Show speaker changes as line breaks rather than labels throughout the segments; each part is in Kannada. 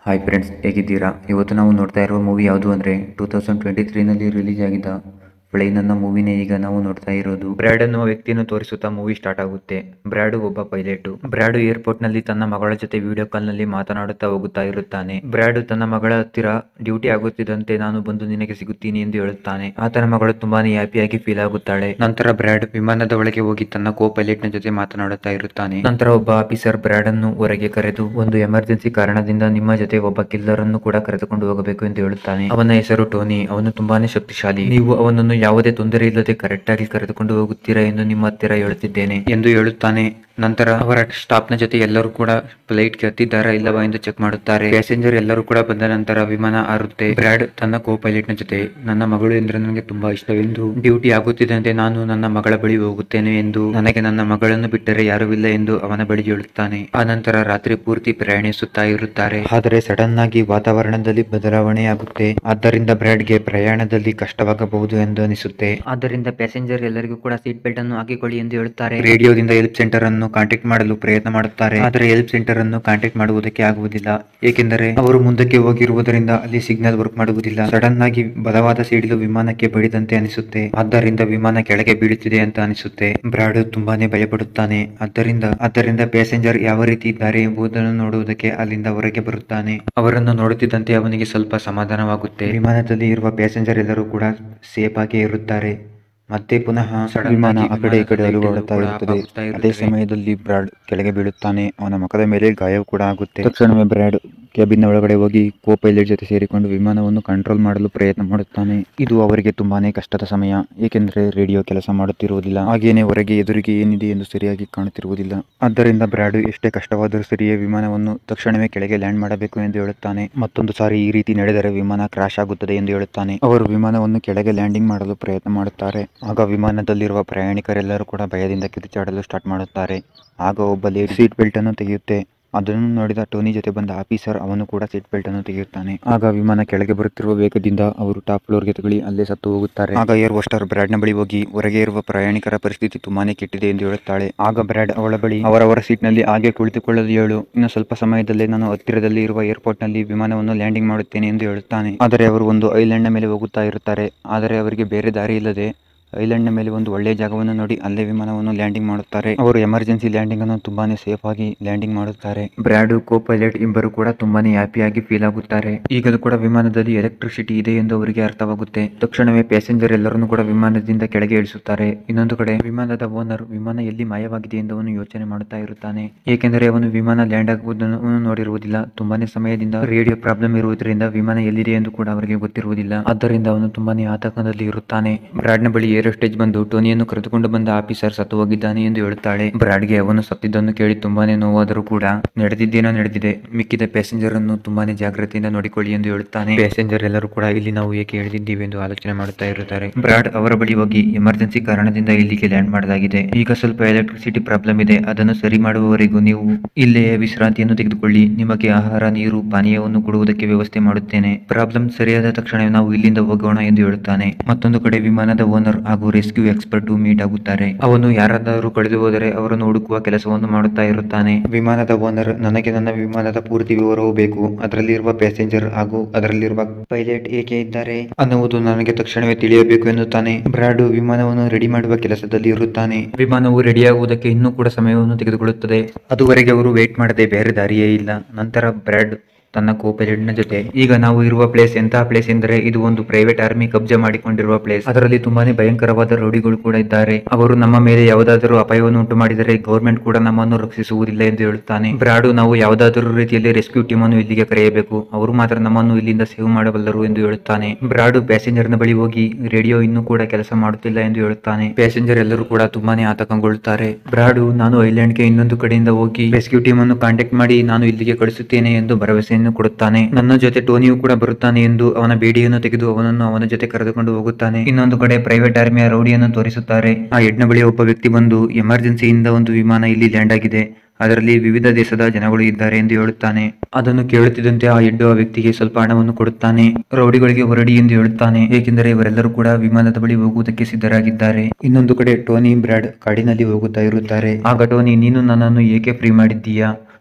ಹಾಯ್ ಫ್ರೆಂಡ್ಸ್ ಹೇಗಿದ್ದೀರಾ ಇವತ್ತು ನಾವು ನೋಡ್ತಾ ಇರುವ ಮೂವಿ ಯಾವುದು ಅಂದರೆ ಟೂ ತೌಸಂಡ್ ಟ್ವೆಂಟಿ ತ್ರೀನಲ್ಲಿ ರಿಲೀಸ್ ಆಗಿದ್ದ ಪ್ಲೇನ್ ಅನ್ನೋ ಮೂವಿನೇ ಈಗ ನಾವು ನೋಡ್ತಾ ಇರೋದು ಬ್ರ್ಯಾಡ್ ಅನ್ನುವ ವ್ಯಕ್ತಿಯನ್ನು ತೋರಿಸುತ್ತಾ ಮೂವಿ ಸ್ಟಾರ್ಟ್ ಆಗುತ್ತೆ ಬ್ರ್ಯಾಡು ಒಬ್ಬ ಪೈಲಟ್ ಬ್ರ್ಯಾಡು ಏರ್ಪೋರ್ಟ್ ನಲ್ಲಿ ತನ್ನ ಮಗಳ ಜೊತೆ ವಿಡಿಯೋ ಕಾಲ್ ನಲ್ಲಿ ಮಾತನಾಡುತ್ತಾ ಹೋಗುತ್ತಾ ಇರುತ್ತಾನೆ ಬ್ರ್ಯಾಡು ತನ್ನ ಮಗಳ ಹತ್ತಿರ ಡ್ಯೂಟಿ ಆಗುತ್ತಿದ್ದಂತೆ ನಾನು ಬಂದು ನಿನಗೆ ಸಿಗುತ್ತೀನಿ ಎಂದು ಹೇಳುತ್ತಾನೆ ಆತನ ಮಗಳು ತುಂಬಾನೇ ಹ್ಯಾಪಿಯಾಗಿ ಫೀಲ್ ಆಗುತ್ತಾಳೆ ನಂತರ ಬ್ರ್ಯಾಡ್ ವಿಮಾನದ ಒಳಗೆ ಹೋಗಿ ತನ್ನ ಕೋ ಪೈಲಟ್ ನ ಜೊತೆ ಮಾತನಾಡುತ್ತಾ ಇರುತ್ತಾನೆ ನಂತರ ಒಬ್ಬ ಆಫೀಸರ್ ಬ್ರ್ಯಾಡ್ ಅನ್ನು ಹೊರಗೆ ಕರೆದು ಒಂದು ಎಮರ್ಜೆನ್ಸಿ ಕಾರಣದಿಂದ ನಿಮ್ಮ ಜೊತೆ ಒಬ್ಬ ಕಿಲ್ಲರ್ ಅನ್ನು ಕೂಡ ಕರೆದುಕೊಂಡು ಹೋಗಬೇಕು ಎಂದು ಹೇಳುತ್ತಾನೆ ಅವನ ಹೆಸರು ಟೋನಿ ಅವನು ತುಂಬಾನೇ ಶಕ್ತಿಶಾಲಿ ನೀವು ಅವನನ್ನು ಯಾವುದೇ ತೊಂದರೆ ಇಲ್ಲದೆ ಕರೆಕ್ಟ್ ಆಗಿ ಕರೆದುಕೊಂಡು ಹೋಗುತ್ತೀರಾ ಎಂದು ನಿಮ್ಮ ಹತ್ತಿರ ಹೇಳುತ್ತಿದ್ದೇನೆ ಎಂದು ಹೇಳುತ್ತಾನೆ ನಂತರ ಅವರ ಸ್ಟಾಫ್ ನ ಜೊತೆ ಎಲ್ಲರೂ ಕೂಡ ಫ್ಲೈಟ್ ಗೆ ಹತ್ತಿದ್ದಾರಾ ಇಲ್ಲವಾ ಎಂದು ಚೆಕ್ ಮಾಡುತ್ತಾರೆ ಪ್ಯಾಸೆಂಜರ್ ಎಲ್ಲರೂ ಕೂಡ ಬಂದ ನಂತರ ವಿಮಾನ ಹಾರುತ್ತೆ ಬ್ರ್ಯಾಡ್ ತನ್ನ ಕೋ ಪೈಲಟ್ ನ ಜೊತೆ ನನ್ನ ಮಗಳು ಎಂದ್ರೆ ನನಗೆ ತುಂಬಾ ಇಷ್ಟವೆಂದು ಡ್ಯೂಟಿ ಆಗುತ್ತಿದ್ದಂತೆ ನಾನು ನನ್ನ ಮಗಳ ಬಳಿ ಹೋಗುತ್ತೇನೆ ಎಂದು ನನಗೆ ನನ್ನ ಮಗಳನ್ನು ಬಿಟ್ಟರೆ ಯಾರೂ ಇಲ್ಲ ಎಂದು ಅವನ ಬಳಿ ಹೇಳುತ್ತಾನೆ ಆ ನಂತರ ರಾತ್ರಿ ಪೂರ್ತಿ ಪ್ರಯಾಣಿಸುತ್ತಾ ಇರುತ್ತಾರೆ ಆದರೆ ಸಡನ್ ಆಗಿ ವಾತಾವರಣದಲ್ಲಿ ಬದಲಾವಣೆಯಾಗುತ್ತೆ ಆದ್ದರಿಂದ ಬ್ರ್ಯಾಡ್ಗೆ ಪ್ರಯಾಣದಲ್ಲಿ ಕಷ್ಟವಾಗಬಹುದು ಎಂದು ಅನಿಸುತ್ತೆ ಆದ್ದರಿಂದ ಪ್ಯಾಸೆಂಜರ್ ಎಲ್ಲರಿಗೂ ಕೂಡ ಸೀಟ್ ಬೆಲ್ಟ್ ಅನ್ನು ಹಾಕಿಕೊಳ್ಳಿ ಎಂದು ಹೇಳುತ್ತಾರೆ ರೇಡಿಯೋದಿಂದ ಹೆಲ್ಪ್ ಸೆಂಟರ್ ಅನ್ನು ಕಾಂಟ್ಯಾಕ್ಟ್ ಮಾಡಲು ಪ್ರಯತ್ನ ಮಾಡುತ್ತಾರೆ ಆದರೆ ಹೆಲ್ಪ್ ಸೆಂಟರ್ ಅನ್ನು ಕಾಂಟ್ಯಾಕ್ಟ್ ಮಾಡುವುದಕ್ಕೆ ಆಗುವುದಿಲ್ಲ ಏಕೆಂದರೆ ಅವರು ಮುಂದಕ್ಕೆ ಹೋಗಿರುವುದರಿಂದ ಅಲ್ಲಿ ಸಿಗ್ನಲ್ ವರ್ಕ್ ಮಾಡುವುದಿಲ್ಲ ಸಡನ್ ಆಗಿ ಬಲವಾದ ಸಿಡಿಲು ವಿಮಾನಕ್ಕೆ ಬಡಿದಂತೆ ಅನಿಸುತ್ತೆ ಆದ್ದರಿಂದ ವಿಮಾನ ಕೆಳಗೆ ಬೀಳುತ್ತಿದೆ ಅಂತ ಅನಿಸುತ್ತೆ ಬ್ರಾಡ್ ತುಂಬಾನೇ ಭಯಪಡುತ್ತಾನೆ ಆದ್ದರಿಂದ ಆದ್ದರಿಂದ ಪ್ಯಾಸೆಂಜರ್ ಯಾವ ರೀತಿ ಇದ್ದಾರೆ ಎಂಬುದನ್ನು ನೋಡುವುದಕ್ಕೆ ಅಲ್ಲಿಂದ ಹೊರಗೆ ಬರುತ್ತಾನೆ ಅವರನ್ನು ನೋಡುತ್ತಿದ್ದಂತೆ ಅವನಿಗೆ ಸ್ವಲ್ಪ ಸಮಾಧಾನವಾಗುತ್ತೆ ವಿಮಾನದಲ್ಲಿ ಇರುವ ಪ್ಯಾಸೆಂಜರ್ ಎಲ್ಲರೂ ಕೂಡ ಸೇಫ್ ಆಗಿ ಇರುತ್ತಾರೆ ಮತ್ತೆ ಪುನಃ sudden
ವಿಮಾನ
ಆಗಿ
ಆ ಕಡೆ ಈ ಕಡೆ
ವಿಮಾನದ
ಅಲುಗಾಡುತ್ತಾ
ಕೂಡ
ಇರುತ್ತದೆ
ಅಪ್ಪಾಗ್ತಾ
ಅದೇ
ಇರುತ್ತದೆ.
ಸಮಯದಲ್ಲಿ ಬ್ರಾಡ್ ಕೆಳಗೆ ಬೀಳುತ್ತಾನೆ ಅವನ ಮುಖದ ಮೇಲೆ ಗಾಯವು ಕೂಡ ಆಗುತ್ತೆ ತಕ್ಷಣವೇ ಬ್ರಾಡ್ ಕ್ಯಾಬಿನ್ ಒಳಗಡೆ ಹೋಗಿ ಕೋ ಪೈಲಟ್ ಜೊತೆ ಸೇರಿಕೊಂಡು ವಿಮಾನವನ್ನು ಕಂಟ್ರೋಲ್ ಮಾಡಲು ಪ್ರಯತ್ನ ಮಾಡುತ್ತಾನೆ ಇದು ಅವರಿಗೆ ತುಂಬಾನೇ ಕಷ್ಟದ ಸಮಯ ಏಕೆಂದರೆ ರೇಡಿಯೋ ಕೆಲಸ ಮಾಡುತ್ತಿರುವುದಿಲ್ಲ ಹಾಗೇನೆ ಹೊರಗೆ ಎದುರಿಗೆ ಏನಿದೆ ಎಂದು ಸರಿಯಾಗಿ ಕಾಣುತ್ತಿರುವುದಿಲ್ಲ ಆದ್ದರಿಂದ ಬ್ರಾಡ್ ಎಷ್ಟೇ ಕಷ್ಟವಾದರೂ ಸರಿಯೇ ವಿಮಾನವನ್ನು ತಕ್ಷಣವೇ ಕೆಳಗೆ ಲ್ಯಾಂಡ್ ಮಾಡಬೇಕು ಎಂದು ಹೇಳುತ್ತಾನೆ ಮತ್ತೊಂದು ಸಾರಿ ಈ ರೀತಿ ನಡೆದರೆ ವಿಮಾನ ಕ್ರಾಶ್ ಆಗುತ್ತದೆ ಎಂದು ಹೇಳುತ್ತಾನೆ ಅವರು ವಿಮಾನವನ್ನು ಕೆಳಗೆ ಲ್ಯಾಂಡಿಂಗ್ ಮಾಡಲು ಪ್ರಯತ್ನ ಮಾಡುತ್ತಾರೆ ಆಗ ವಿಮಾನದಲ್ಲಿರುವ ಪ್ರಯಾಣಿಕರೆಲ್ಲರೂ ಕೂಡ ಭಯದಿಂದ ಕಿರಿಚಾಡಲು ಸ್ಟಾರ್ಟ್ ಮಾಡುತ್ತಾರೆ ಆಗ ಒಬ್ಬ ಲೇಡಿ ಸೀಟ್ ಬೆಲ್ಟ್ ಅನ್ನು ತೆಗೆಯುತ್ತೆ ಅದನ್ನು ನೋಡಿದ ಟೋನಿ ಜೊತೆ ಬಂದ ಆಫೀಸರ್ ಅವನು ಕೂಡ ಸೀಟ್ ಬೆಲ್ಟ್ ಅನ್ನು ತೆಗೆಯುತ್ತಾನೆ ಆಗ ವಿಮಾನ ಕೆಳಗೆ ಬರುತ್ತಿರುವ ವೇಗದಿಂದ ಅವರು ಟಾಪ್ ಫ್ಲೋರ್ಗೆ ತಗುಲಿ ಅಲ್ಲೇ ಸತ್ತು ಹೋಗುತ್ತಾರೆ ಆಗ ಏರ್ ಹೋಸ್ಟರ್ ಬ್ರ್ಯಾಡ್ನ ಬಳಿ ಹೋಗಿ ಹೊರಗೆ ಇರುವ ಪ್ರಯಾಣಿಕರ ಪರಿಸ್ಥಿತಿ ತುಂಬಾನೇ ಕೆಟ್ಟಿದೆ ಎಂದು ಹೇಳುತ್ತಾಳೆ ಆಗ ಬ್ರ್ಯಾಡ್ ಅವಳ ಬಳಿ ಅವರವರ ಸೀಟ್ನಲ್ಲಿ ಹಾಗೆ ಕುಳಿತುಕೊಳ್ಳಲು ಹೇಳು ಇನ್ನು ಸ್ವಲ್ಪ ಸಮಯದಲ್ಲೇ ನಾನು ಹತ್ತಿರದಲ್ಲಿ ಇರುವ ಏರ್ಪೋರ್ಟ್ನಲ್ಲಿ ವಿಮಾನವನ್ನು ಲ್ಯಾಂಡಿಂಗ್ ಮಾಡುತ್ತೇನೆ ಎಂದು ಹೇಳುತ್ತಾನೆ ಆದರೆ ಅವರು ಒಂದು ಐಲ್ಯಾಂಡ್ನ ಮೇಲೆ ಹೋಗುತ್ತಾ ಇರುತ್ತಾರೆ ಆದರೆ ಅವರಿಗೆ ಬೇರೆ ದಾರಿ ಇಲ್ಲದೆ ಐಲ್ಯಾಂಡ್ನ ಮೇಲೆ ಒಂದು ಒಳ್ಳೆಯ ಜಾಗವನ್ನು ನೋಡಿ ಅಲ್ಲೇ ವಿಮಾನವನ್ನು ಲ್ಯಾಂಡಿಂಗ್ ಮಾಡುತ್ತಾರೆ ಅವರು ಎಮರ್ಜೆನ್ಸಿ ಲ್ಯಾಂಡಿಂಗ್ ಅನ್ನು ತುಂಬಾನೇ ಸೇಫ್ ಆಗಿ ಲ್ಯಾಂಡಿಂಗ್ ಮಾಡುತ್ತಾರೆ ಬ್ರ್ಯಾಡು ಕೋ ಪೈಲಟ್ ಇಬ್ಬರು ಕೂಡ ತುಂಬಾನೇ ಹ್ಯಾಪಿಯಾಗಿ ಫೀಲ್ ಆಗುತ್ತಾರೆ ಈಗಲೂ ಕೂಡ ವಿಮಾನದಲ್ಲಿ ಎಲೆಕ್ಟ್ರಿಸಿಟಿ ಇದೆ ಎಂದು ಅವರಿಗೆ ಅರ್ಥವಾಗುತ್ತೆ ತಕ್ಷಣವೇ ಪ್ಯಾಸೆಂಜರ್ ಎಲ್ಲರನ್ನು ಕೂಡ ವಿಮಾನದಿಂದ ಕೆಳಗೆ ಇಳಿಸುತ್ತಾರೆ ಇನ್ನೊಂದು ಕಡೆ ವಿಮಾನದ ಓನರ್ ವಿಮಾನ ಎಲ್ಲಿ ಮಾಯವಾಗಿದೆ ಎಂದು ಅವನು ಯೋಚನೆ ಮಾಡುತ್ತಾ ಇರುತ್ತಾನೆ ಏಕೆಂದರೆ ಅವನು ವಿಮಾನ ಲ್ಯಾಂಡ್ ಆಗುವುದನ್ನು ಅವನು ನೋಡಿರುವುದಿಲ್ಲ ತುಂಬಾನೇ ಸಮಯದಿಂದ ರೇಡಿಯೋ ಪ್ರಾಬ್ಲಮ್ ಇರುವುದರಿಂದ ವಿಮಾನ ಎಲ್ಲಿದೆ ಎಂದು ಕೂಡ ಅವರಿಗೆ ಗೊತ್ತಿರುವುದಿಲ್ಲ ಆದ್ದರಿಂದ ಅವನು ತುಂಬಾನೇ ಆತಂಕದಲ್ಲಿ ಇರುತ್ತಾನೆ ಬ್ರಾಡ್ನ ಬಳಿ ಏರೋ ಸ್ಟೇಜ್ ಬಂದು ಟೋನಿಯನ್ನು ಕರೆದುಕೊಂಡು ಬಂದ ಆಫೀಸರ್ ಸತ್ತು ಹೋಗಿದ್ದಾನೆ ಎಂದು ಹೇಳುತ್ತಾಳೆ ಬ್ರಾಡ್ಗೆ ಅವನು ಸತ್ತಿದ್ದನ್ನು ಕೇಳಿ ತುಂಬಾನೇ ನೋವಾದರೂ ಕೂಡ ನಡೆದಿದ್ದೇನೋ ನಡೆದಿದೆ ಮಿಕ್ಕಿದ ಪ್ಯಾಸೆಂಜರ್ ಅನ್ನು ತುಂಬಾನೇ ಜಾಗ್ರತೆಯಿಂದ ನೋಡಿಕೊಳ್ಳಿ ಎಂದು ಹೇಳುತ್ತಾನೆ ಪ್ಯಾಸೆಂಜರ್ ಎಲ್ಲರೂ ಕೂಡ ಇಲ್ಲಿ ನಾವು ಏಕೆ ಇಳಿದಿದ್ದೀವಿ ಎಂದು ಆಲೋಚನೆ ಮಾಡುತ್ತಾ ಇರುತ್ತಾರೆ ಬ್ರಾಡ್ ಅವರ ಬಳಿ ಹೋಗಿ ಎಮರ್ಜೆನ್ಸಿ ಕಾರಣದಿಂದ ಇಲ್ಲಿಗೆ ಲ್ಯಾಂಡ್ ಮಾಡಲಾಗಿದೆ ಈಗ ಸ್ವಲ್ಪ ಎಲೆಕ್ಟ್ರಿಸಿಟಿ ಪ್ರಾಬ್ಲಮ್ ಇದೆ ಅದನ್ನು ಸರಿ ಮಾಡುವವರೆಗೂ ನೀವು ಇಲ್ಲೇ ವಿಶ್ರಾಂತಿಯನ್ನು ತೆಗೆದುಕೊಳ್ಳಿ ನಿಮಗೆ ಆಹಾರ ನೀರು ಪಾನೀಯವನ್ನು ಕೊಡುವುದಕ್ಕೆ ವ್ಯವಸ್ಥೆ ಮಾಡುತ್ತೇನೆ ಪ್ರಾಬ್ಲಮ್ ಸರಿಯಾದ ತಕ್ಷಣ ನಾವು ಇಲ್ಲಿಂದ ಹೋಗೋಣ ಎಂದು ಹೇಳುತ್ತಾನೆ ಮತ್ತೊಂದು ಕಡೆ ವಿಮಾನದ ಓನರ್ ಹಾಗೂ ರೆಸ್ಕ್ಯೂ ಎಕ್ಸ್ಪರ್ಟ್ ಮೀಟ್ ಆಗುತ್ತಾರೆ ಅವನು ಯಾರಾದರೂ ಕಳೆದು ಹೋದರೆ ಅವರನ್ನು ಹುಡುಕುವ ಕೆಲಸವನ್ನು ಮಾಡುತ್ತಾ ಇರುತ್ತಾನೆ ವಿಮಾನದ ಓನರ್ ನನಗೆ ನನ್ನ ವಿಮಾನದ ಪೂರ್ತಿ ವಿವರವು ಬೇಕು ಅದರಲ್ಲಿರುವ ಪ್ಯಾಸೆಂಜರ್ ಹಾಗೂ ಅದರಲ್ಲಿರುವ ಪೈಲಟ್ ಏಕೆ ಇದ್ದಾರೆ ಅನ್ನುವುದು ನನಗೆ ತಕ್ಷಣವೇ ತಿಳಿಯಬೇಕು ಎನ್ನುತ್ತಾನೆ ಬ್ರಾಡು ವಿಮಾನವನ್ನು ರೆಡಿ ಮಾಡುವ ಕೆಲಸದಲ್ಲಿ ಇರುತ್ತಾನೆ ವಿಮಾನವು ರೆಡಿಯಾಗುವುದಕ್ಕೆ ಇನ್ನೂ ಕೂಡ ಸಮಯವನ್ನು ತೆಗೆದುಕೊಳ್ಳುತ್ತದೆ ಅದುವರೆಗೆ ಅವರು ವೇಟ್ ಮಾಡದೆ ಬೇರೆ ದಾರಿಯೇ ಇಲ್ಲ ನಂತರ ಬ್ರಾಡ್ ತನ್ನ ಕೋಪೈಲಟ್ನ ಜೊತೆ ಈಗ ನಾವು ಇರುವ ಪ್ಲೇಸ್ ಎಂತಹ ಪ್ಲೇಸ್ ಎಂದರೆ ಇದು ಒಂದು ಪ್ರೈವೇಟ್ ಆರ್ಮಿ ಕಬ್ಜಾ ಮಾಡಿಕೊಂಡಿರುವ ಪ್ಲೇಸ್ ಅದರಲ್ಲಿ ತುಂಬಾನೇ ಭಯಂಕರವಾದ ರೌಡಿಗಳು ಕೂಡ ಇದ್ದಾರೆ ಅವರು ನಮ್ಮ ಮೇಲೆ ಯಾವುದಾದರೂ ಅಪಾಯವನ್ನು ಉಂಟು ಮಾಡಿದರೆ ಗೌರ್ಮೆಂಟ್ ಕೂಡ ನಮ್ಮನ್ನು ರಕ್ಷಿಸುವುದಿಲ್ಲ ಎಂದು ಹೇಳುತ್ತಾನೆ ಬ್ರಾಡು ನಾವು ಯಾವುದಾದರೂ ರೀತಿಯಲ್ಲಿ ರೆಸ್ಕ್ಯೂ ಟೀಮ್ ಅನ್ನು ಇಲ್ಲಿಗೆ ಕರೆಯಬೇಕು ಅವರು ಮಾತ್ರ ನಮ್ಮನ್ನು ಇಲ್ಲಿಂದ ಸೇವ್ ಮಾಡಬಲ್ಲರು ಎಂದು ಹೇಳುತ್ತಾನೆ ಬ್ರಾಡು ಪ್ಯಾಸೆಂಜರ್ ನ ಬಳಿ ಹೋಗಿ ರೇಡಿಯೋ ಇನ್ನೂ ಕೂಡ ಕೆಲಸ ಮಾಡುತ್ತಿಲ್ಲ ಎಂದು ಹೇಳುತ್ತಾನೆ ಪ್ಯಾಸೆಂಜರ್ ಎಲ್ಲರೂ ಕೂಡ ತುಂಬಾನೇ ಆತಂಕಗೊಳ್ಳುತ್ತಾರೆ ಬ್ರಾಡು ನಾನು ಐಲ್ಯಾಂಡ್ಗೆ ಇನ್ನೊಂದು ಕಡೆಯಿಂದ ಹೋಗಿ ರೆಸ್ಕ್ಯೂ ಟೀಮ್ ಅನ್ನು ಕಾಂಟ್ಯಾಕ್ಟ್ ಮಾಡಿ ನಾನು ಇಲ್ಲಿಗೆ ಕಳಿಸುತ್ತೇನೆ ಎಂದು ಭರವಸೆಯನ್ನು ಕೊಡುತ್ತಾನೆ ನನ್ನ ಜೊತೆ ಟೋನಿಯು ಕೂಡ ಬರುತ್ತಾನೆ ಎಂದು ಅವನ ಬೇಡಿಯನ್ನು ತೆಗೆದು ಅವನನ್ನು ಅವನ ಜೊತೆ ಕರೆದುಕೊಂಡು ಹೋಗುತ್ತಾನೆ ಇನ್ನೊಂದು ಕಡೆ ಪ್ರೈವೇಟ್ ಆರ್ಮಿಯ ರೌಡಿಯನ್ನು ತೋರಿಸುತ್ತಾರೆ ಆ ಹೆಡ್ನ ಬಳಿ ಒಬ್ಬ ವ್ಯಕ್ತಿ ಬಂದು ಎಮರ್ಜೆನ್ಸಿಯಿಂದ ಒಂದು ವಿಮಾನ ಇಲ್ಲಿ ಲ್ಯಾಂಡ್ ಆಗಿದೆ ಅದರಲ್ಲಿ ವಿವಿಧ ದೇಶದ ಜನಗಳು ಇದ್ದಾರೆ ಎಂದು ಹೇಳುತ್ತಾನೆ ಅದನ್ನು ಕೇಳುತ್ತಿದ್ದಂತೆ ಆ ಹೆಡ್ಡು ಆ ವ್ಯಕ್ತಿಗೆ ಸ್ವಲ್ಪ ಹಣವನ್ನು ಕೊಡುತ್ತಾನೆ ರೌಡಿಗಳಿಗೆ ಹೊರಡಿ ಎಂದು ಹೇಳುತ್ತಾನೆ ಏಕೆಂದರೆ ಇವರೆಲ್ಲರೂ ಕೂಡ ವಿಮಾನದ ಬಳಿ ಹೋಗುವುದಕ್ಕೆ ಸಿದ್ಧರಾಗಿದ್ದಾರೆ ಇನ್ನೊಂದು ಕಡೆ ಟೋನಿ ಬ್ರಾಡ್ ಕಾಡಿನಲ್ಲಿ ಹೋಗುತ್ತಾ ಇರುತ್ತಾರೆ ಆಗ ಟೋನಿ ನೀನು ನನ್ನನ್ನು ಏಕೆ ಫ್ರೀ ಮಾಡಿದ್ದೀಯಾ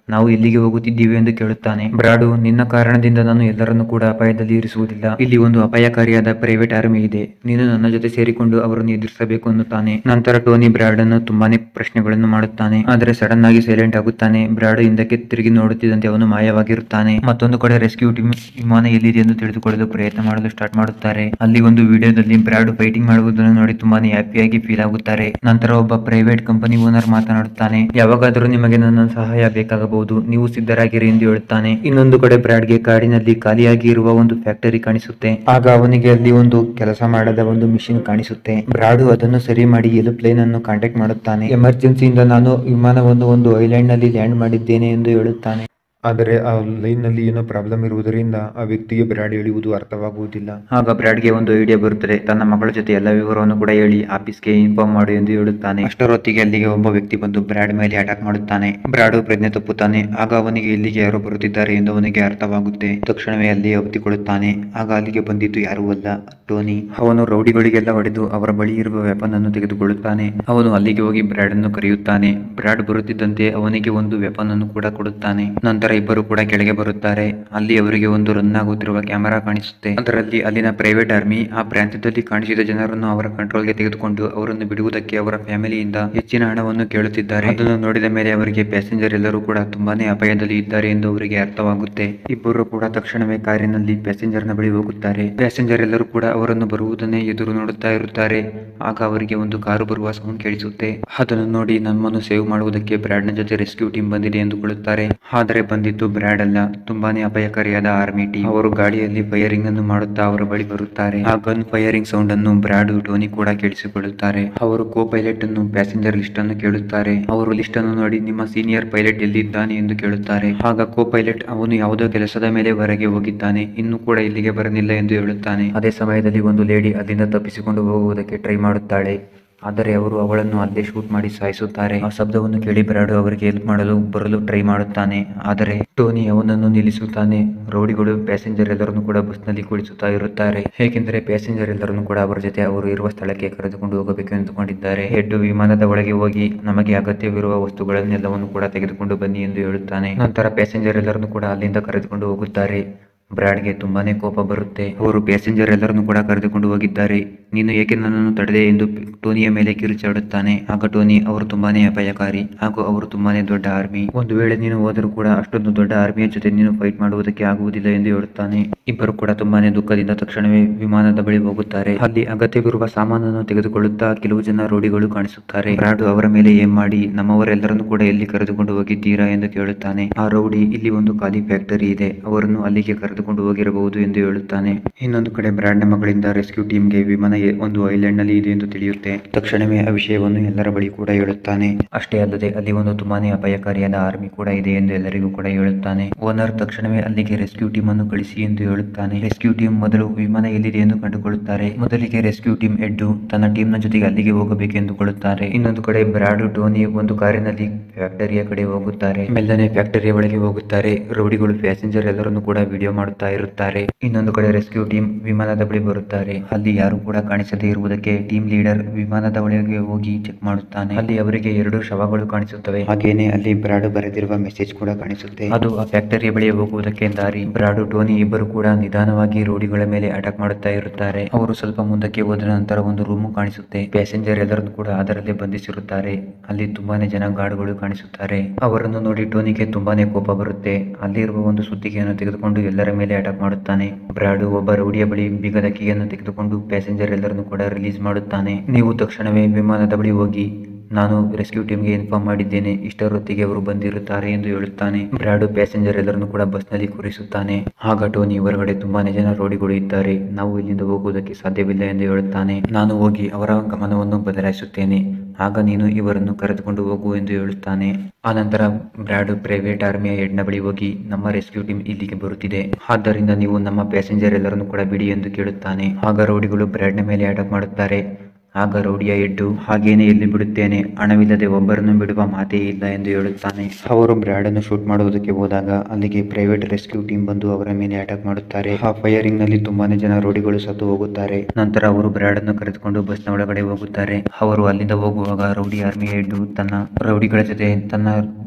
ನಾವು ಎಲ್ಲಿಗೆ ಹೋಗುತ್ತಿದ್ದೀವಿ ಎಂದು ಕೇಳುತ್ತಾನೆ ಬ್ರಾಡು ನಿನ್ನ ಕಾರಣದಿಂದ ನಾನು ಎಲ್ಲರನ್ನೂ ಕೂಡ ಅಪಾಯದಲ್ಲಿ ಇರಿಸುವುದಿಲ್ಲ ಇಲ್ಲಿ ಒಂದು ಅಪಾಯಕಾರಿಯಾದ ಪ್ರೈವೇಟ್ ಆರ್ಮಿ ಇದೆ ನೀನು ನನ್ನ ಜೊತೆ ಸೇರಿಕೊಂಡು ಅವರನ್ನು ಎದುರಿಸಬೇಕು ಅನ್ನುತ್ತಾನೆ ನಂತರ ಟೋನಿ ಬ್ರಾಡ್ ಅನ್ನು ತುಂಬಾನೇ ಪ್ರಶ್ನೆಗಳನ್ನು ಮಾಡುತ್ತಾನೆ ಆದರೆ ಸಡನ್ ಆಗಿ ಸೈಲೆಂಟ್ ಆಗುತ್ತಾನೆ ಬ್ರಾಡ್ ಹಿಂದಕ್ಕೆ ತಿರುಗಿ ನೋಡುತ್ತಿದ್ದಂತೆ ಅವನು ಮಾಯವಾಗಿರುತ್ತಾನೆ ಮತ್ತೊಂದು ಕಡೆ ರೆಸ್ಕ್ಯೂ ಟೀಮ್ ವಿಮಾನ ಎಲ್ಲಿದೆ ಎಂದು ತಿಳಿದುಕೊಳ್ಳಲು ಪ್ರಯತ್ನ ಮಾಡಲು ಸ್ಟಾರ್ಟ್ ಮಾಡುತ್ತಾರೆ ಅಲ್ಲಿ ಒಂದು ವಿಡಿಯೋದಲ್ಲಿ ಬ್ರಾಡ್ ಫೈಟಿಂಗ್ ಮಾಡುವುದನ್ನು ನೋಡಿ ತುಂಬಾನೇ ಹ್ಯಾಪಿಯಾಗಿ ಫೀಲ್ ಆಗುತ್ತಾರೆ ನಂತರ ಒಬ್ಬ ಪ್ರೈವೇಟ್ ಕಂಪನಿ ಓನರ್ ಮಾತನಾಡುತ್ತಾನೆ ಯಾವಾಗಾದರೂ ನಿಮಗೆ ನನ್ನ ಸಹಾಯ ಬೇಕಾಗಬಹುದು ನೀವು ಸಿದ್ಧರಾಗಿರಿ ಎಂದು ಹೇಳುತ್ತಾನೆ ಇನ್ನೊಂದು ಕಡೆ ಬ್ರಾಡ್ಗೆ ಕಾಡಿನಲ್ಲಿ ಖಾಲಿಯಾಗಿ ಇರುವ ಒಂದು ಫ್ಯಾಕ್ಟರಿ ಕಾಣಿಸುತ್ತೆ ಆಗ ಅವನಿಗೆ ಅಲ್ಲಿ ಒಂದು ಕೆಲಸ ಮಾಡದ ಒಂದು ಮಿಷಿನ್ ಕಾಣಿಸುತ್ತೆ ಬ್ರಾಡು ಅದನ್ನು ಸರಿ ಮಾಡಿ ಏರೋಪ್ಲೇನ್ ಅನ್ನು ಕಾಂಟ್ಯಾಕ್ಟ್ ಮಾಡುತ್ತಾನೆ ಎಮರ್ಜೆನ್ಸಿಯಿಂದ ನಾನು ವಿಮಾನವನ್ನು ಒಂದು ಐಲ್ಯಾಂಡ್ ನಲ್ಲಿ ಲ್ಯಾಂಡ್ ಮಾಡಿದ್ದೇನೆ ಎಂದು ಹೇಳುತ್ತಾನೆ
ಆದರೆ ಆ ಲೈನ್ನಲ್ಲಿ ಏನೋ ಪ್ರಾಬ್ಲಮ್ ಇರುವುದರಿಂದ ಆ ವ್ಯಕ್ತಿಗೆ ಬ್ರಾಡ್ ಹೇಳುವುದು ಅರ್ಥವಾಗುವುದಿಲ್ಲ
ಆಗ ಬ್ರಾಡ್ಗೆ ಒಂದು ಐಡಿಯಾ ಬರುತ್ತದೆ ತನ್ನ ಮಗಳ ಜೊತೆ ಎಲ್ಲ ವಿವರವನ್ನು ಕೂಡ ಹೇಳಿ ಆಫೀಸ್ಗೆ ಇನ್ಫಾರ್ಮ್ ಮಾಡು ಎಂದು ಹೇಳುತ್ತಾನೆ ಅಷ್ಟರೊತ್ತಿಗೆ ಅಲ್ಲಿಗೆ ಒಬ್ಬ ವ್ಯಕ್ತಿ ಬಂದು ಬ್ರಾಡ್ ಮೇಲೆ ಅಟ್ಯಾಕ್ ಮಾಡುತ್ತಾನೆ ಬ್ರಾಡು ಪ್ರಜ್ಞೆ ತಪ್ಪುತ್ತಾನೆ ಆಗ ಅವನಿಗೆ ಇಲ್ಲಿಗೆ ಯಾರೋ ಬರುತ್ತಿದ್ದಾರೆ ಎಂದು ಅವನಿಗೆ ಅರ್ಥವಾಗುತ್ತೆ ತಕ್ಷಣವೇ ಅಲ್ಲಿ ಒಪ್ಪಿಕೊಳ್ಳುತ್ತಾನೆ ಆಗ ಅಲ್ಲಿಗೆ ಬಂದಿದ್ದು ಯಾರೂ ಅಲ್ಲ ಟೋನಿ ಅವನು ರೌಡಿಗಳಿಗೆಲ್ಲ ಹೊಡೆದು ಅವರ ಬಳಿ ಇರುವ ವೆಪನ್ ಅನ್ನು ತೆಗೆದುಕೊಳ್ಳುತ್ತಾನೆ ಅವನು ಅಲ್ಲಿಗೆ ಹೋಗಿ ಬ್ರಾಡ್ ಅನ್ನು ಕರೆಯುತ್ತಾನೆ ಬ್ರಾಡ್ ಬರುತ್ತಿದ್ದಂತೆ ಅವನಿಗೆ ಒಂದು ವೆಪನ್ ಅನ್ನು ಕೂಡ ಕೊಡುತ್ತಾನೆ ನಂತರ ಇಬ್ಬರು ಕೂಡ ಕೆಳಗೆ ಬರುತ್ತಾರೆ ಅಲ್ಲಿ ಅವರಿಗೆ ಒಂದು ರನ್ ಆಗುತ್ತಿರುವ ಕ್ಯಾಮೆರಾ ಕಾಣಿಸುತ್ತೆ ಅದರಲ್ಲಿ ಅಲ್ಲಿನ ಪ್ರೈವೇಟ್ ಆರ್ಮಿ ಆ ಪ್ರಾಂತ್ಯದಲ್ಲಿ ಕಾಣಿಸಿದ ಜನರನ್ನು ಅವರ ಕಂಟ್ರೋಲ್ಗೆ ತೆಗೆದುಕೊಂಡು ಅವರನ್ನು ಬಿಡುವುದಕ್ಕೆ ಅವರ ಫ್ಯಾಮಿಲಿಯಿಂದ ಹೆಚ್ಚಿನ ಹಣವನ್ನು ಕೇಳುತ್ತಿದ್ದಾರೆ ಅದನ್ನು ನೋಡಿದ ಮೇಲೆ ಅವರಿಗೆ ಪ್ಯಾಸೆಂಜರ್ ಎಲ್ಲರೂ ಕೂಡ ತುಂಬಾನೇ ಅಪಾಯದಲ್ಲಿ ಇದ್ದಾರೆ ಎಂದು ಅವರಿಗೆ ಅರ್ಥವಾಗುತ್ತೆ ಇಬ್ಬರು ಕೂಡ ತಕ್ಷಣವೇ ಕಾರಿನಲ್ಲಿ ಪ್ಯಾಸೆಂಜರ್ ನ ಬಳಿ ಹೋಗುತ್ತಾರೆ ಪ್ಯಾಸೆಂಜರ್ ಎಲ್ಲರೂ ಕೂಡ ಅವರನ್ನು ಬರುವುದನ್ನೇ ಎದುರು ನೋಡುತ್ತಾ ಇರುತ್ತಾರೆ ಆಗ ಅವರಿಗೆ ಒಂದು ಕಾರು ಬರುವ ಸೌಂಡ್ ಕೇಳಿಸುತ್ತೆ ಅದನ್ನು ನೋಡಿ ನಮ್ಮನ್ನು ಸೇವ್ ಮಾಡುವುದಕ್ಕೆ ಬ್ರಾಡ್ ನ ಜೊತೆ ರೆಸ್ಕ್ಯೂ ಟೀಮ್ ಬಂದಿದೆ ಎಂದುಕೊಳ್ಳುತ್ತಾರೆ ಆದರೆ ಬಂದಿದ್ದು ಬ್ರಾಡ್ ಅಲ್ಲ ತುಂಬಾನೇ ಅಪಾಯಕಾರಿಯಾದ ಆರ್ಮಿ ಟೀಮ್ ಅವರು ಗಾಡಿಯಲ್ಲಿ ಫೈರಿಂಗ್ ಅನ್ನು ಮಾಡುತ್ತಾ ಅವರ ಬಳಿ ಬರುತ್ತಾರೆ ಆ ಗನ್ ಫೈರಿಂಗ್ ಸೌಂಡ್ ಅನ್ನು ಬ್ರಾಡ್ ಟೋನಿ ಕೂಡ ಕೇಳಿಸಿಕೊಳ್ಳುತ್ತಾರೆ ಅವರು ಕೋ ಪೈಲಟ್ ಅನ್ನು ಪ್ಯಾಸೆಂಜರ್ ಲಿಸ್ಟ್ ಅನ್ನು ಕೇಳುತ್ತಾರೆ ಅವರು ಲಿಸ್ಟ್ ಅನ್ನು ನೋಡಿ ನಿಮ್ಮ ಸೀನಿಯರ್ ಪೈಲಟ್ ಎಲ್ಲಿದ್ದಾನೆ ಎಂದು ಕೇಳುತ್ತಾರೆ ಆಗ ಕೋ ಪೈಲಟ್ ಅವನು ಯಾವುದೋ ಕೆಲಸದ ಮೇಲೆ ಹೊರಗೆ ಹೋಗಿದ್ದಾನೆ ಇನ್ನು ಕೂಡ ಇಲ್ಲಿಗೆ ಬರಲಿಲ್ಲ ಎಂದು ಹೇಳುತ್ತಾನೆ ಅದೇ ಸಮಯದಲ್ಲಿ ಒಂದು ಲೇಡಿ ಅಲ್ಲಿಂದ ತಪ್ಪಿಸಿಕೊಂಡು ಹೋಗುವುದಕ್ಕೆ ಟ್ರೈ ಮಾಡುತ್ತಾಳೆ ಆದರೆ ಅವರು ಅವಳನ್ನು ಅಲ್ಲೇ ಶೂಟ್ ಮಾಡಿ ಸಾಯಿಸುತ್ತಾರೆ ಆ ಶಬ್ದವನ್ನು ಕೇಳಿ ಬ್ರಾಡು ಅವರಿಗೆ ಹೆಲ್ಪ್ ಮಾಡಲು ಬರಲು ಟ್ರೈ ಮಾಡುತ್ತಾನೆ ಆದರೆ ಟೋನಿ ಅವನನ್ನು ನಿಲ್ಲಿಸುತ್ತಾನೆ ರೌಡಿಗಳು ಪ್ಯಾಸೆಂಜರ್ ಎಲ್ಲರನ್ನು ಕೂಡ ಬಸ್ನಲ್ಲಿ ಕುಳಿಸುತ್ತಾ ಇರುತ್ತಾರೆ ಏಕೆಂದರೆ ಪ್ಯಾಸೆಂಜರ್ ಎಲ್ಲರನ್ನು ಕೂಡ ಅವರ ಜೊತೆ ಅವರು ಇರುವ ಸ್ಥಳಕ್ಕೆ ಕರೆದುಕೊಂಡು ಹೋಗಬೇಕು ಎಂದುಕೊಂಡಿದ್ದಾರೆ ಹೆಡ್ ವಿಮಾನದ ಒಳಗೆ ಹೋಗಿ ನಮಗೆ ಅಗತ್ಯವಿರುವ ವಸ್ತುಗಳನ್ನೆಲ್ಲವನ್ನು ಕೂಡ ತೆಗೆದುಕೊಂಡು ಬನ್ನಿ ಎಂದು ಹೇಳುತ್ತಾನೆ ನಂತರ ಪ್ಯಾಸೆಂಜರ್ ಎಲ್ಲರನ್ನು ಕೂಡ ಅಲ್ಲಿಂದ ಕರೆದುಕೊಂಡು ಹೋಗುತ್ತಾರೆ ಬ್ರಾಡ್ಗೆ ತುಂಬಾನೇ ಕೋಪ ಬರುತ್ತೆ ಅವರು ಪ್ಯಾಸೆಂಜರ್ ಎಲ್ಲರನ್ನು ಕೂಡ ಕರೆದುಕೊಂಡು ಹೋಗಿದ್ದಾರೆ ನೀನು ಏಕೆ ನನ್ನನ್ನು ತಡೆದೆ ಎಂದು ಟೋನಿಯ ಮೇಲೆ ಕಿರುಚಾಡುತ್ತಾನೆ ಆಗ ಟೋನಿ ಅವರು ತುಂಬಾನೇ ಅಪಾಯಕಾರಿ ಹಾಗೂ ಅವರು ತುಂಬಾನೇ ದೊಡ್ಡ ಆರ್ಮಿ ಒಂದು ವೇಳೆ ನೀನು ಹೋದರೂ ಕೂಡ ಅಷ್ಟೊಂದು ದೊಡ್ಡ ಆರ್ಮಿಯ ಜೊತೆ ನೀನು ಫೈಟ್ ಮಾಡುವುದಕ್ಕೆ ಆಗುವುದಿಲ್ಲ ಎಂದು ಹೇಳುತ್ತಾನೆ ಇಬ್ಬರು ಕೂಡ ತುಂಬಾನೇ ದುಃಖದಿಂದ ತಕ್ಷಣವೇ ವಿಮಾನದ ಬಳಿ ಹೋಗುತ್ತಾರೆ ಅಲ್ಲಿ ಅಗತ್ಯವಿರುವ ಸಾಮಾನನ್ನು ತೆಗೆದುಕೊಳ್ಳುತ್ತಾ ಕೆಲವು ಜನ ರೋಡಿಗಳು ಕಾಣಿಸುತ್ತಾರೆ ಬ್ರಾಡು ಅವರ ಮೇಲೆ ಏನ್ ಮಾಡಿ ನಮ್ಮವರೆಲ್ಲರನ್ನು ಕೂಡ ಎಲ್ಲಿ ಕರೆದುಕೊಂಡು ಹೋಗಿದ್ದೀರಾ ಎಂದು ಕೇಳುತ್ತಾನೆ ಆ ರೌಡಿ ಇಲ್ಲಿ ಒಂದು ಖಾಲಿ ಫ್ಯಾಕ್ಟರಿ ಇದೆ ಅವರನ್ನು ಅಲ್ಲಿಗೆ ಕರೆದುಕೊಂಡು ಹೋಗಿರಬಹುದು ಎಂದು ಹೇಳುತ್ತಾನೆ ಇನ್ನೊಂದು ಕಡೆ ಬ್ರಾಡ್ನ ಮಗಳಿಂದ ರೆಸ್ಕ್ಯೂ ಟೀಮ್ಗೆ ವಿಮಾನ ಎ- ಒಂದು ಐಲ್ಯಾಂಡ್ ನಲ್ಲಿ ಇದೆ ಎಂದು ತಿಳಿಯುತ್ತೆ ತಕ್ಷಣವೇ ಆ ವಿಷಯವನ್ನು ಎಲ್ಲರ ಬಳಿ ಕೂಡ ಹೇಳುತ್ತಾನೆ ಅಷ್ಟೇ ಅಲ್ಲದೆ ಅಲ್ಲಿ ಒಂದು ತುಂಬಾನೇ ಅಪಾಯಕಾರಿಯಾದ ಆರ್ಮಿ ಕೂಡ ಇದೆ ಎಂದು ಎಲ್ಲರಿಗೂ ಕೂಡ ಹೇಳುತ್ತಾನೆ ಓನರ್ ತಕ್ಷಣವೇ ಅಲ್ಲಿಗೆ ರೆಸ್ಕ್ಯೂ ಟೀಮ್ ಅನ್ನು ಕಳಿಸಿ ಎಂದು ಹೇಳುತ್ತಾನೆ ರೆಸ್ಕ್ಯೂ ಟೀಮ್ ಮೊದಲು ವಿಮಾನ ಎಲ್ಲಿದೆ ಎಂದು ಕಂಡುಕೊಳ್ಳುತ್ತಾರೆ ಮೊದಲಿಗೆ ರೆಸ್ಕ್ಯೂ ಟೀಮ್ ಎಡ್ಡು ತನ್ನ ಟೀಮ್ ನ ಜೊತೆಗೆ ಅಲ್ಲಿಗೆ ಹೋಗಬೇಕು ಎಂದುಕೊಳ್ಳುತ್ತಾರೆ ಇನ್ನೊಂದು ಕಡೆ ಬ್ರಾಡು ಟೋನಿ ಒಂದು ಕಾರಿನಲ್ಲಿ ಫ್ಯಾಕ್ಟರಿಯ ಕಡೆ ಹೋಗುತ್ತಾರೆ ಮೆಲ್ಲನೆ ಫ್ಯಾಕ್ಟರಿಯ ಒಳಗೆ ಹೋಗುತ್ತಾರೆ ರೌಡಿಗಳು ಪ್ಯಾಸೆಂಜರ್ ಎಲ್ಲರನ್ನು ಕೂಡ ವಿಡಿಯೋ ಮಾಡುತ್ತಾ ಇರುತ್ತಾರೆ ಇನ್ನೊಂದು ಕಡೆ ರೆಸ್ಕ್ಯೂ ಟೀಮ್ ವಿಮಾನದ ಬಳಿ ಬರುತ್ತಾರೆ ಅಲ್ಲಿ ಯಾರು ಕೂಡ ಕಾಣಿಸದೇ ಇರುವುದಕ್ಕೆ ಟೀಮ್ ಲೀಡರ್ ವಿಮಾನದ ಒಳಗೆ ಹೋಗಿ ಚೆಕ್ ಮಾಡುತ್ತಾನೆ ಅಲ್ಲಿ ಅವರಿಗೆ ಎರಡು ಶವಗಳು ಕಾಣಿಸುತ್ತವೆ ಹಾಗೇನೆ ಅಲ್ಲಿ ಬ್ರಾಡು ಬರೆದಿರುವ ಮೆಸೇಜ್ ಕೂಡ ಕಾಣಿಸುತ್ತೆ ಅದು ಆ ಫ್ಯಾಕ್ಟರಿಯ ಬಳಿ ಹೋಗುವುದಕ್ಕೆ ದಾರಿ ಬ್ರಾಡು ಟೋನಿ ಇಬ್ಬರು ಕೂಡ ನಿಧಾನವಾಗಿ ರೋಡಿಗಳ ಮೇಲೆ ಅಟ್ಯಾಕ್ ಮಾಡುತ್ತಾ ಇರುತ್ತಾರೆ ಅವರು ಸ್ವಲ್ಪ ಮುಂದಕ್ಕೆ ಹೋದ ನಂತರ ಒಂದು ರೂಮು ಕಾಣಿಸುತ್ತೆ ಪ್ಯಾಸೆಂಜರ್ ಎಲ್ಲರನ್ನು ಕೂಡ ಅದರಲ್ಲಿ ಬಂಧಿಸಿರುತ್ತಾರೆ ಅಲ್ಲಿ ತುಂಬಾನೇ ಜನ ಗಾರ್ಡ್ಗಳು ಕಾಣಿಸುತ್ತಾರೆ ಅವರನ್ನು ನೋಡಿ ಟೋನಿಗೆ ತುಂಬಾನೇ ಕೋಪ ಬರುತ್ತೆ ಅಲ್ಲಿರುವ ಒಂದು ಸುತ್ತಿಗೆಯನ್ನು ತೆಗೆದುಕೊಂಡು ಎಲ್ಲರ ಮೇಲೆ ಅಟ್ಯಾಕ್ ಮಾಡುತ್ತಾನೆ ಬ್ರಾಡು ಒಬ್ಬ ರೌಡಿಯ ಬಳಿ ಬೀಗದ ಕೀಯನ್ನು ತೆಗೆದುಕೊಂಡು ಪ್ಯಾಸೆಂಜರ್ ಎಲ್ಲರನ್ನು ಕೂಡ ರಿಲೀಸ್ ಮಾಡುತ್ತಾನೆ ನೀವು ತಕ್ಷಣವೇ ವಿಮಾನದ ಬಳಿ ಹೋಗಿ ನಾನು ರೆಸ್ಕ್ಯೂ ಟೀಮ್ಗೆ ಇನ್ಫಾರ್ಮ್ ಮಾಡಿದ್ದೇನೆ ಇಷ್ಟರೊತ್ತಿಗೆ ಅವರು ಬಂದಿರುತ್ತಾರೆ ಎಂದು ಹೇಳುತ್ತಾನೆ ಬ್ರಾಡು ಪ್ಯಾಸೆಂಜರ್ ಎಲ್ಲರನ್ನು ಕೂಡ ಬಸ್ನಲ್ಲಿ ಕೂರಿಸುತ್ತಾನೆ ಆಗ ಟೋನಿ ಹೊರಗಡೆ ತುಂಬಾನೇ ಜನ ರೋಡಿಗಳು ಇದ್ದಾರೆ ನಾವು ಇಲ್ಲಿಂದ ಹೋಗುವುದಕ್ಕೆ ಸಾಧ್ಯವಿಲ್ಲ ಎಂದು ಹೇಳುತ್ತಾನೆ ನಾನು ಹೋಗಿ ಅವರ ಗಮನವನ್ನು ಬದಲಾಯಿಸುತ್ತೇನೆ ಆಗ ನೀನು ಇವರನ್ನು ಕರೆದುಕೊಂಡು ಹೋಗು ಎಂದು ಹೇಳುತ್ತಾನೆ ಆನಂತರ ಬ್ರಾಡು ಪ್ರೈವೇಟ್ ಆರ್ಮಿಯ ಹೆಡ್ನ ಬಳಿ ಹೋಗಿ ನಮ್ಮ ರೆಸ್ಕ್ಯೂ ಟೀಮ್ ಇಲ್ಲಿಗೆ ಬರುತ್ತಿದೆ ಆದ್ದರಿಂದ ನೀವು ನಮ್ಮ ಪ್ಯಾಸೆಂಜರ್ ಎಲ್ಲರನ್ನು ಕೂಡ ಬಿಡಿ ಎಂದು ಕೇಳುತ್ತಾನೆ ಆಗ ರೌಡಿಗಳು ಬ್ರಾಡ್ನ ಮೇಲೆ ಅಟ್ಯಾಕ್ ಮಾಡುತ್ತಾರೆ ಆಗ ರೌಡಿಯ ಎಡ್ಡು ಹಾಗೇನೆ ಎಲ್ಲಿ ಬಿಡುತ್ತೇನೆ ಹಣವಿಲ್ಲದೆ ಒಬ್ಬರನ್ನು ಬಿಡುವ ಮಾತೇ ಇಲ್ಲ ಎಂದು ಹೇಳುತ್ತಾನೆ ಅವರು ಬ್ರಾಡನ್ನು ಶೂಟ್ ಮಾಡುವುದಕ್ಕೆ ಹೋದಾಗ ಅಲ್ಲಿಗೆ ಪ್ರೈವೇಟ್ ರೆಸ್ಕ್ಯೂ ಟೀಮ್ ಬಂದು ಅವರ ಮೇಲೆ ಅಟ್ಯಾಕ್ ಮಾಡುತ್ತಾರೆ ಆ ಫೈರಿಂಗ್ ನಲ್ಲಿ ತುಂಬಾನೇ ಜನ ರೌಡಿಗಳು ಸತ್ತು ಹೋಗುತ್ತಾರೆ ನಂತರ ಅವರು ಬ್ರಾಡನ್ನು ಕರೆದುಕೊಂಡು ಬಸ್ನ ಒಳಗಡೆ ಹೋಗುತ್ತಾರೆ ಅವರು ಅಲ್ಲಿಂದ ಹೋಗುವಾಗ ರೌಡಿ ಆರ್ಮಿ ಹೆಡ್ ತನ್ನ ರೌಡಿಗಳ ಜೊತೆ ತನ್ನ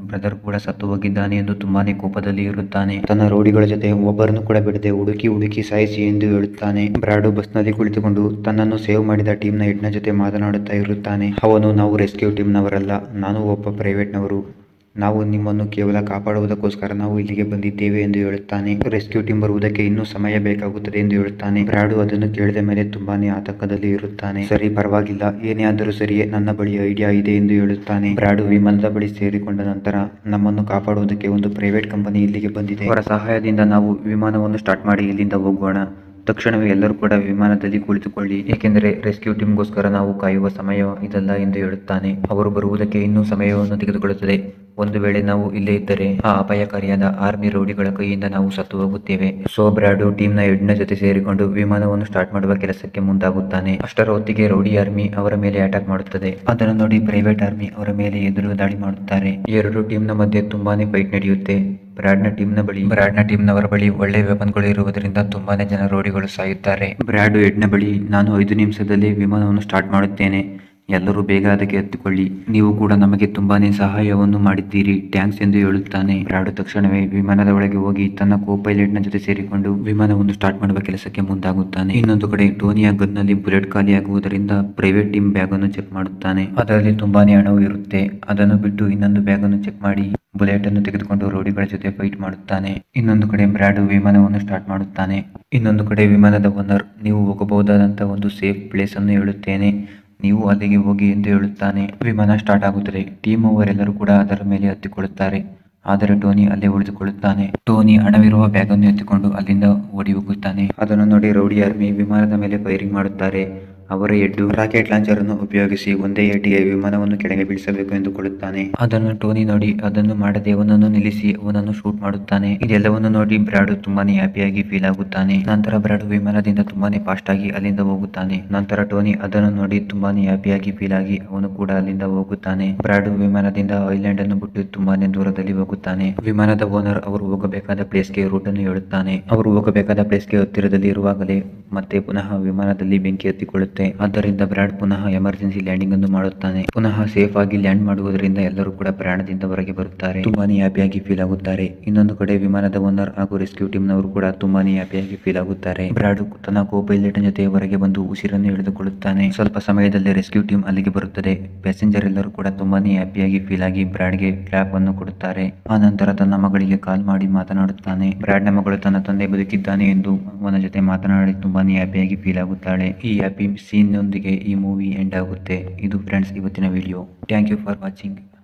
ಬ್ರದರ್ ಕೂಡ ಸತ್ತು ಹೋಗಿದ್ದಾನೆ ಎಂದು ತುಂಬಾನೇ ಕೋಪದಲ್ಲಿ ಇರುತ್ತಾನೆ
ತನ್ನ ರೌಡಿಗಳ ಜೊತೆ ಒಬ್ಬರನ್ನು ಕೂಡ ಬಿಡದೆ ಹುಡುಕಿ ಹುಡುಕಿ ಸಾಯಿಸಿ ಎಂದು ಹೇಳುತ್ತಾನೆ ಬ್ರಾಡು ಬಸ್ನಲ್ಲಿ ಕುಳಿತುಕೊಂಡು ತನ್ನನ್ನು ಸೇವ್ ಮಾಡಿದ ಟೀಮ್ನ ಹೆಡ್ನ ಜೊತೆ ಮಾತನಾಡುತ್ತಾ ಇರುತ್ತಾನೆ ಅವನು ನಾವು ರೆಸ್ಕ್ಯೂ ಟೀಮ್ನವರಲ್ಲ ನಾನು ಒಬ್ಬ ಪ್ರೈವೇಟ್ನವರು ನಾವು ನಿಮ್ಮನ್ನು ಕೇವಲ ಕಾಪಾಡುವುದಕ್ಕೋಸ್ಕರ ನಾವು ಇಲ್ಲಿಗೆ ಬಂದಿದ್ದೇವೆ ಎಂದು ಹೇಳುತ್ತಾನೆ ರೆಸ್ಕ್ಯೂ ಟೀಮ್ ಬರುವುದಕ್ಕೆ ಇನ್ನೂ ಸಮಯ ಬೇಕಾಗುತ್ತದೆ ಎಂದು ಹೇಳುತ್ತಾನೆ ಬ್ರಾಡು ಅದನ್ನು ಕೇಳಿದ ಮೇಲೆ ತುಂಬಾನೇ ಆತಂಕದಲ್ಲಿ ಇರುತ್ತಾನೆ ಸರಿ ಪರವಾಗಿಲ್ಲ ಏನೇ ಆದರೂ ಸರಿಯೇ ನನ್ನ ಬಳಿ ಐಡಿಯಾ ಇದೆ ಎಂದು ಹೇಳುತ್ತಾನೆ ಬ್ರಾಡು ವಿಮಾನದ ಬಳಿ ಸೇರಿಕೊಂಡ ನಂತರ ನಮ್ಮನ್ನು ಕಾಪಾಡುವುದಕ್ಕೆ ಒಂದು ಪ್ರೈವೇಟ್ ಕಂಪನಿ ಇಲ್ಲಿಗೆ ಬಂದಿದೆ
ಅವರ ಸಹಾಯದಿಂದ ನಾವು ವಿಮಾನವನ್ನು ಸ್ಟಾರ್ಟ್ ಮಾಡಿ ಇಲ್ಲಿಂದ ಹೋಗೋಣ ತಕ್ಷಣವೇ ಎಲ್ಲರೂ ಕೂಡ ವಿಮಾನದಲ್ಲಿ ಕುಳಿತುಕೊಳ್ಳಿ ಏಕೆಂದರೆ ರೆಸ್ಕ್ಯೂ ಟೀಮ್ಗೋಸ್ಕರ ನಾವು ಕಾಯುವ ಸಮಯ ಇದಲ್ಲ ಎಂದು ಹೇಳುತ್ತಾನೆ ಅವರು ಬರುವುದಕ್ಕೆ ಇನ್ನೂ ಸಮಯವನ್ನು ತೆಗೆದುಕೊಳ್ಳುತ್ತದೆ ಒಂದು ವೇಳೆ ನಾವು ಇಲ್ಲೇ ಇದ್ದರೆ ಆ ಅಪಾಯಕಾರಿಯಾದ ಆರ್ಮಿ ರೌಡಿಗಳ ಕೈಯಿಂದ ನಾವು ಸತ್ತು ಹೋಗುತ್ತೇವೆ ಸೊ ಬ್ರಾಡು ಟೀಮ್ನ ಹೆಡ್ನ ಜೊತೆ ಸೇರಿಕೊಂಡು ವಿಮಾನವನ್ನು ಸ್ಟಾರ್ಟ್ ಮಾಡುವ ಕೆಲಸಕ್ಕೆ ಮುಂದಾಗುತ್ತಾನೆ ಅಷ್ಟರ ಹೊತ್ತಿಗೆ ರೌಡಿ ಆರ್ಮಿ ಅವರ ಮೇಲೆ ಅಟ್ಯಾಕ್ ಮಾಡುತ್ತದೆ ಅದನ್ನು ನೋಡಿ ಪ್ರೈವೇಟ್ ಆರ್ಮಿ ಅವರ ಮೇಲೆ ಎದುರು ದಾಳಿ ಮಾಡುತ್ತಾರೆ ಎರಡು ಟೀಮ್ನ ಮಧ್ಯೆ ತುಂಬಾನೇ ಫೈಟ್ ನಡೆಯುತ್ತೆ ಬ್ರಾಡ್ನ ಟೀಮ್ನ ಬಳಿ ಬ್ರಾಡ್ನ ಟೀಮ್ನವರ ಬಳಿ ಒಳ್ಳೆ ವೆಪನ್ಗಳು ಇರುವುದರಿಂದ ತುಂಬಾನೇ ಜನ ರೋಡಿಗಳು ಸಾಯುತ್ತಾರೆ ಬ್ರಾಡು ಹೆಡ್ನ ಬಳಿ ನಾನು ಐದು ನಿಮಿಷದಲ್ಲಿ ವಿಮಾನವನ್ನು ಸ್ಟಾರ್ಟ್ ಮಾಡುತ್ತೇನೆ ಎಲ್ಲರೂ ಬೇಗ ಅದಕ್ಕೆ ಹತ್ತಿಕೊಳ್ಳಿ ನೀವು ಕೂಡ ನಮಗೆ ತುಂಬಾನೇ ಸಹಾಯವನ್ನು ಮಾಡಿದ್ದೀರಿ ಟ್ಯಾಂಕ್ಸ್ ಎಂದು ಹೇಳುತ್ತಾನೆ ಬ್ರಾಡು ತಕ್ಷಣವೇ ವಿಮಾನದ ಒಳಗೆ ಹೋಗಿ ತನ್ನ ಕೋ ಪೈಲಟ್ನ ಜೊತೆ ಸೇರಿಕೊಂಡು ವಿಮಾನವನ್ನು ಸ್ಟಾರ್ಟ್ ಮಾಡುವ ಕೆಲಸಕ್ಕೆ ಮುಂದಾಗುತ್ತಾನೆ ಇನ್ನೊಂದು ಕಡೆ ಟೋನಿಯ ಗನ್ನಲ್ಲಿ ಬುಲೆಟ್ ಖಾಲಿಯಾಗುವುದರಿಂದ ಪ್ರೈವೇಟ್ ಟೀಮ್ ಬ್ಯಾಗ್ ಅನ್ನು ಚೆಕ್ ಮಾಡುತ್ತಾನೆ ಅದರಲ್ಲಿ ತುಂಬಾನೇ ಹಣವು ಇರುತ್ತೆ ಅದನ್ನು ಬಿಟ್ಟು ಇನ್ನೊಂದು ಬ್ಯಾಗ್ ಅನ್ನು ಚೆಕ್ ಮಾಡಿ ಬುಲೆಟ್ ಅನ್ನು ತೆಗೆದುಕೊಂಡು ರೋಡಿಗಳ ಜೊತೆ ಫೈಟ್ ಮಾಡುತ್ತಾನೆ ಇನ್ನೊಂದು ಕಡೆ ಬ್ರಾಡು ವಿಮಾನವನ್ನು ಸ್ಟಾರ್ಟ್ ಮಾಡುತ್ತಾನೆ ಇನ್ನೊಂದು ಕಡೆ ವಿಮಾನದ ಓನರ್ ನೀವು ಹೋಗಬಹುದಾದಂತಹ ಒಂದು ಸೇಫ್ ಪ್ಲೇಸ್ ಅನ್ನು ಹೇಳುತ್ತೇನೆ ನೀವು ಅಲ್ಲಿಗೆ ಹೋಗಿ ಎಂದು ಹೇಳುತ್ತಾನೆ ವಿಮಾನ ಸ್ಟಾರ್ಟ್ ಆಗುತ್ತದೆ ಟೀಮ್ ಅವರೆಲ್ಲರೂ ಕೂಡ ಅದರ ಮೇಲೆ ಹತ್ತಿಕೊಳ್ಳುತ್ತಾರೆ ಆದರೆ ಟೋನಿ ಅಲ್ಲೇ ಉಳಿದುಕೊಳ್ಳುತ್ತಾನೆ ಟೋನಿ ಹಣವಿರುವ ಬ್ಯಾಗ್ ಅನ್ನು ಎತ್ತಿಕೊಂಡು ಅಲ್ಲಿಂದ ಓಡಿ ಹೋಗುತ್ತಾನೆ ಅದನ್ನು ನೋಡಿ ರೌಡಿ ಆರ್ಮಿ ವಿಮಾನದ ಮೇಲೆ ಫೈರಿಂಗ್ ಮಾಡುತ್ತಾರೆ ಅವರ ಎಡ್ಡು ರಾಕೆಟ್ ಲಾಂಚರ್ ಅನ್ನು ಉಪಯೋಗಿಸಿ ಒಂದೇ ಏಟಿಗೆ ವಿಮಾನವನ್ನು ಕೆಳಗೆ ಬೀಳಿಸಬೇಕು ಎಂದುಕೊಳ್ಳುತ್ತಾನೆ ಅದನ್ನು ಟೋನಿ ನೋಡಿ ಅದನ್ನು ಮಾಡದೆ ಅವನನ್ನು ನಿಲ್ಲಿಸಿ ಅವನನ್ನು ಶೂಟ್ ಮಾಡುತ್ತಾನೆ ಇದೆಲ್ಲವನ್ನು ನೋಡಿ ಬ್ರಾಡು ತುಂಬಾನೇ ಹ್ಯಾಪಿಯಾಗಿ ಫೀಲ್ ಆಗುತ್ತಾನೆ ನಂತರ ಬ್ರಾಡು ವಿಮಾನದಿಂದ ತುಂಬಾನೇ ಫಾಸ್ಟ್ ಆಗಿ ಅಲ್ಲಿಂದ ಹೋಗುತ್ತಾನೆ ನಂತರ ಟೋನಿ ಅದನ್ನು ನೋಡಿ ತುಂಬಾನೇ ಹ್ಯಾಪಿಯಾಗಿ ಫೀಲ್ ಆಗಿ ಅವನು ಕೂಡ ಅಲ್ಲಿಂದ ಹೋಗುತ್ತಾನೆ ಬ್ರಾಡು ವಿಮಾನದಿಂದ ಐಲ್ಯಾಂಡ್ ಅನ್ನು ಬಿಟ್ಟು ತುಂಬಾನೇ ದೂರದಲ್ಲಿ ಹೋಗುತ್ತಾನೆ ವಿಮಾನದ ಓನರ್ ಅವರು ಹೋಗಬೇಕಾದ ಪ್ಲೇಸ್ಗೆ ರೂಟ್ ಅನ್ನು ಹೇಳುತ್ತಾನೆ ಅವರು ಹೋಗಬೇಕಾದ ಪ್ಲೇಸ್ಗೆ ಹತ್ತಿರದಲ್ಲಿ ಇರುವಾಗಲೇ ಮತ್ತೆ ಪುನಃ ವಿಮಾನದಲ್ಲಿ ಬೆಂಕಿ ಹತ್ತಿಕೊಳ್ಳುತ್ತೆ ಆದ್ದರಿಂದ ಬ್ರಾಡ್ ಪುನಃ ಎಮರ್ಜೆನ್ಸಿ ಲ್ಯಾಂಡಿಂಗ್ ಅನ್ನು ಮಾಡುತ್ತಾನೆ ಪುನಃ ಸೇಫ್ ಆಗಿ ಲ್ಯಾಂಡ್ ಮಾಡುವುದರಿಂದ ಎಲ್ಲರೂ ಕೂಡ ಪ್ರಾಣದಿಂದ ಹೊರಗೆ ಬರುತ್ತಾರೆ ತುಂಬಾನೇ ಹ್ಯಾಪಿಯಾಗಿ ಫೀಲ್ ಆಗುತ್ತಾರೆ ಇನ್ನೊಂದು ಕಡೆ ವಿಮಾನದ ಓನರ್ ಹಾಗೂ ರೆಸ್ಕ್ಯೂ ಟೀಮ್ ನವರು ಕೂಡ ತುಂಬಾನೇ ಹ್ಯಾಪಿಯಾಗಿ ಫೀಲ್ ಆಗುತ್ತಾರೆ ಬ್ರಾಡ್ ತನ್ನ ಕೋ ಪೈಲಟ್ ಜೊತೆ ಹೊರಗೆ ಬಂದು ಉಸಿರನ್ನು ಹಿಡಿದುಕೊಳ್ಳುತ್ತಾನೆ ಸ್ವಲ್ಪ ಸಮಯದಲ್ಲಿ ರೆಸ್ಕ್ಯೂ ಟೀಮ್ ಅಲ್ಲಿಗೆ ಬರುತ್ತದೆ ಪ್ಯಾಸೆಂಜರ್ ಎಲ್ಲರೂ ಕೂಡ ತುಂಬಾನೇ ಹ್ಯಾಪಿಯಾಗಿ ಫೀಲ್ ಆಗಿ ಬ್ರಾಡ್ಗೆ ಕ್ಲಾಪ್ ಅನ್ನು ಕೊಡುತ್ತಾರೆ ಆ ನಂತರ ತನ್ನ ಮಗಳಿಗೆ ಕಾಲ್ ಮಾಡಿ ಮಾತನಾಡುತ್ತಾನೆ ಬ್ರಾಡ್ನ ಮಗಳು ತನ್ನ ತಂದೆ ಬದುಕಿದ್ದಾನೆ ಎಂದು ಅವನ ಜೊತೆ ಮಾತನಾಡಿ ತುಂಬಾನೇ ಹ್ಯಾಪಿಯಾಗಿ ಫೀಲ್ ಆಗುತ್ತಾಳೆ ಈ ಹ್ಯಾಪಿ ಸೀನ್ನೊಂದಿಗೆ ಈ ಮೂವಿ ಎಂಡ್ ಆಗುತ್ತೆ ಇದು ಫ್ರೆಂಡ್ಸ್ ಇವತ್ತಿನ video thank you for watching